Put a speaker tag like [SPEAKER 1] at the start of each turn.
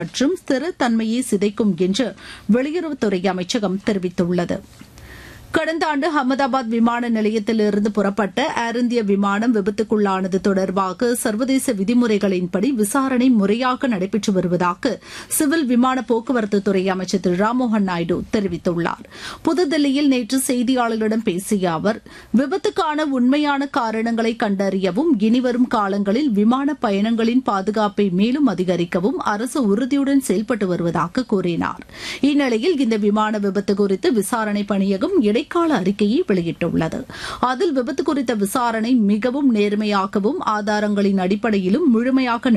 [SPEAKER 1] மற்றும் ஸ்திரத்தன்மையை சிதைக்கும் என்று வெளியுறவுத்துறை அமைச்சகம் தெரிவித்துள்ளது கடந்த ஆண்டு அகமதாபாத் விமான நிலையத்திலிருந்து புறப்பட்ட ஏர் இந்தியா விமானம் விபத்துக்குள்ளானது தொடர்பாக சர்வதேச விதிமுறைகளின்படி விசாரணை முறையாக நடைபெற்று வருவதாக சிவில் விமான போக்குவரத்து துறை அமைச்சர் திரு ராம்மோகன் நாயுடு தெரிவித்துள்ளார் புதுதில்லியில் நேற்று செய்தியாளர்களிடம் பேசிய அவர் விபத்துக்கான உண்மையான காரணங்களை கண்டறியவும் இனிவரும் காலங்களில் விமான பயணங்களின் பாதுகாப்பை மேலும் அதிகரிக்கவும் அரசு உறுதியுடன் செயல்பட்டு வருவதாக கூறினார் இந்நிலையில் இந்த விமான விபத்து குறித்து விசாரணை பணியகம் இடைக்கால அறிக்கையை வெளியிட்டுள்ளது அதில் விபத்து குறித்த விசாரணை மிகவும் நேர்மையாகவும் ஆதாரங்களின் அடிப்படையிலும் முழுமையாக